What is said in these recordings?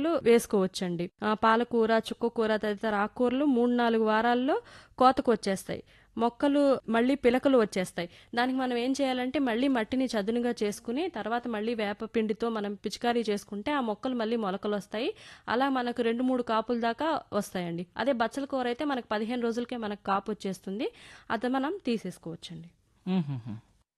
మొక్కలు వేసుకోవచ్చండి ఆ, పాలకూర చుక్కకూర తదితర ఆకుకూరలు మూడు నాలుగు వారాల్లో కోతకు వచ్చేస్తాయి మొక్కలు మళ్ళీ పిలకలు వచ్చేస్తాయి దానికి మనం ఏం చేయాలంటే మళ్ళీ మట్టిని చదునుగా చేసుకుని తర్వాత మళ్ళీ వేప పిండితో మనం పిచికారీ చేసుకుంటే ఆ మొక్కలు మళ్ళీ మొలకలు వస్తాయి అలా మనకు రెండు మూడు కాపుల దాకా వస్తాయండి అదే బచ్చల కూర అయితే మనకు పదిహేను రోజులకే మనకు కాపు వచ్చేస్తుంది అది మనం తీసేసుకోవచ్చండి మ్మ్హ్మ్.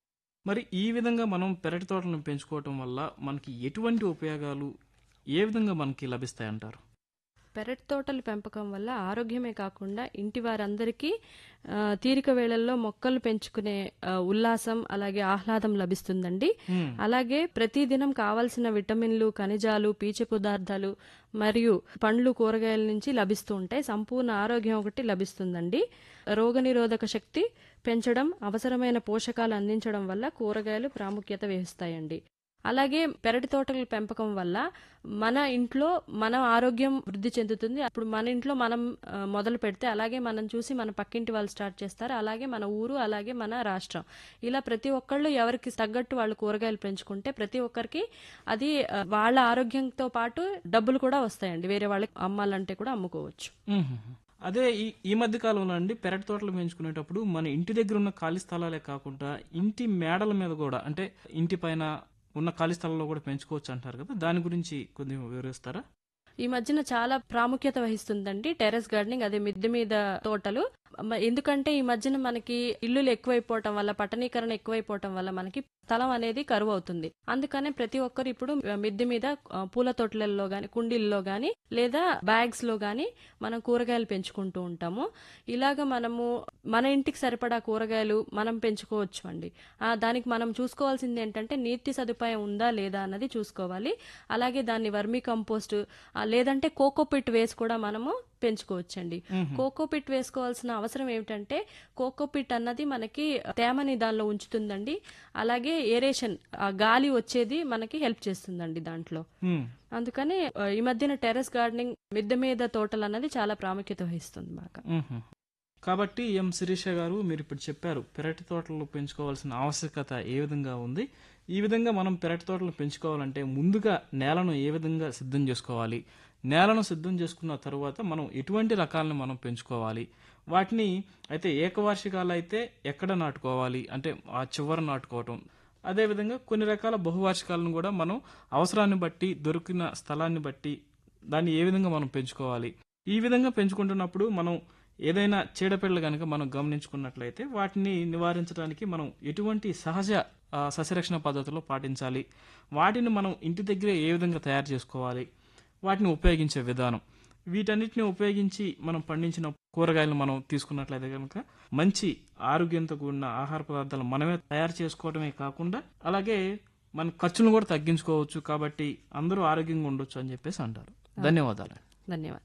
మరి ఈ విధంగా మనం పెరటి తోటలను పెంచుకోవటం వల్ల మనకి ఎటువంటి ఉపయోగాలు ఏ విధంగా మనకి లభిస్తాయి అంటారు పెరటి తోటల పెంపకం వల్ల ఆరోగ్యమే కాకుండా ఇంటి వారందరికీ ఆ, తీరిక వేళల్లో మొక్కలు పెంచుకునే ఆ, ఉల్లాసం అలాగే ఆహ్లాదం లభిస్తుందండి మ్మ్. అలాగే ప్రతిదినం కావలసిన విటమిన్లు ఖనిజాలు పీచు పదార్థాలు మరియు పండ్లు కూరగాయల నుంచి లభిస్తూ ఉంటాయి సంపూర్ణ ఆరోగ్యం ఒకటి లభిస్తుందండి రోగనిరోధక శక్తి పెంచడం అవసరమైన పోషకాలు అందించడం వల్ల కూరగాయలు ప్రాముఖ్యత వహిస్తాయండి అలాగే పెరటి తోటల పెంపకం వల్ల మన ఇంట్లో మన ఆరోగ్యం వృద్ధి చెందుతుంది అప్పుడు మన ఇంట్లో మనం ఆ, మొదలు పెడితే అలాగే మనం చూసి మన పక్కింటి వాళ్ళు స్టార్ట్ చేస్తారు అలాగే మన ఊరు అలాగే మన రాష్ట్రం ఇలా ప్రతి ఒక్కళ్ళు ఎవరికి తగ్గట్టు వాళ్ళు కూరగాయలు పెంచుకుంటే ప్రతి ఒక్కరికి అది ఆ, వాళ్ళ ఆరోగ్యంతో పాటు డబ్బులు కూడా వస్తాయండి వేరే వాళ్ళకి అమ్మాలంటే కూడా అమ్ముకోవచ్చు మ్మ్హ్మ్. అదే ఈ ఈ మధ్య కాలంలో అండి పెరటి తోటలు పెంచుకునేటప్పుడు మన ఇంటి దగ్గర ఉన్న ఖాళీ స్థలాలే కాకుండా ఇంటి మేడల మీద కూడా అంటే ఇంటి పైన ఉన్న ఖాళీ స్థలాల్లో కూడా పెంచుకోవచ్చు అంటారు కదా దాని గురించి కొద్దిగా వివరిస్తారా ఈ మధ్యన చాలా ప్రాముఖ్యత వహిస్తుందండి టెర్రస్ గార్డెనింగ్ అదే మిద్దె మీద తోటలు మ- ఎందుకంటే ఈ మధ్యన మనకి ఇల్లులు ఎక్కువైపోవటం వల్ల పట్టణీకరణ ఎక్కువైపోవటం వల్ల మనకి స్థలం అనేది కరువు అవుతుంది అందుకనే ప్రతి ఒక్కరు ఇప్పుడు మిద్దె మీద ఆ, పూల తోటలలో గాని కుండీల్లో గాని లేదా బ్యాగ్స్ లో గాని మనం కూరగాయలు పెంచుకుంటూ ఉంటాము ఇలాగ మనము మన ఇంటికి సరిపడా కూరగాయలు మనం పెంచుకోవచ్చు అండి ఆ, దానికి మనం చూసుకోవాల్సింది ఏంటంటే నీటి సదుపాయం ఉందా లేదా అన్నది చూసుకోవాలి అలాగే దాన్ని వర్మీ కంపోస్ట్ ఆ, లేదంటే కోకోపిట్ వేసి కూడా మనము పెంచుకోవచ్చండి కోకోపిట్ వేసుకోవాల్సిన అవసరం ఏమిటంటే కోకోపిట్ అన్నది మనకి తేమని దానిలో ఉంచుతుందండి అలాగే ఏరేషన్ ఆ గాలి వచ్చేది మనకి హెల్ప్ చేస్తుందండి దాంట్లో మ్మ్. అందుకని ఆ, ఈ మధ్యన టెర్రస్ గార్డెనింగ్ మిద్దె మీద తోటలు అన్నది చాలా ప్రాముఖ్యత వహిస్తుంది బాగా మ్మ్హ్మ్. కాబట్టి ఎం శిరీష గారు మీరు ఇప్పుడు చెప్పారు పెరటి తోటలు పెంచుకోవాల్సిన ఆవశ్యకత ఏ విధంగా ఉంది ఈ విధంగా మనం పెరటి తోటలు పెంచుకోవాలంటే ముందుగా నేలను ఏ విధంగా సిద్ధం చేసుకోవాలి నేలను సిద్ధం చేసుకున్న తర్వాత మనం ఎటువంటి రకాలను మనం పెంచుకోవాలి వాటిని అయితే ఏకవార్షికాలు అయితే ఎక్కడ నాటుకోవాలి అంటే ఆ చివర నాటుకోవటం అదేవిధంగా కొన్ని రకాల బహువార్షికాలను కూడా మనం అవసరాన్ని బట్టి దొరికిన స్థలాన్ని బట్టి దాన్ని ఏ విధంగా మనం పెంచుకోవాలి ఈ విధంగా పెంచుకుంటున్నప్పుడు మనం ఏదైనా చీడపీడలు కనుక మనం గమనించుకున్నట్లయితే వాటిని నివారించడానికి మనం ఎటువంటి సహజ ఆ, సస్యరక్షణ పద్ధతులు పాటించాలి వాటిని మనం ఇంటి దగ్గరే ఏ విధంగా తయారు చేసుకోవాలి వాటిని ఉపయోగించే విధానం వీటన్నిటిని ఉపయోగించి మనం పండించిన కూరగాయలను మనం తీసుకున్నట్లయితే కనుక మంచి ఆరోగ్యంతో కూడిన ఆహార పదార్థాలు మనమే తయారు చేసుకోవడమే కాకుండా అలాగే మన ఖర్చులను కూడా తగ్గించుకోవచ్చు కాబట్టి అందరూ ఆరోగ్యంగా ఉండొచ్చు అని చెప్పేసి అంటారు ధన్యవాదాలు ధన్యవాదాలు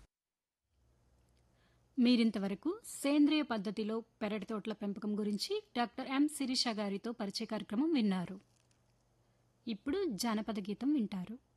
మీరింతవరకు సేంద్రియ పద్ధతిలో పెరటి తోటల పెంపకం గురించి డాక్టర్ ఎం శిరీష గారితో పరిచయ కార్యక్రమం విన్నారు ఇప్పుడు జానపద గీతం వింటారు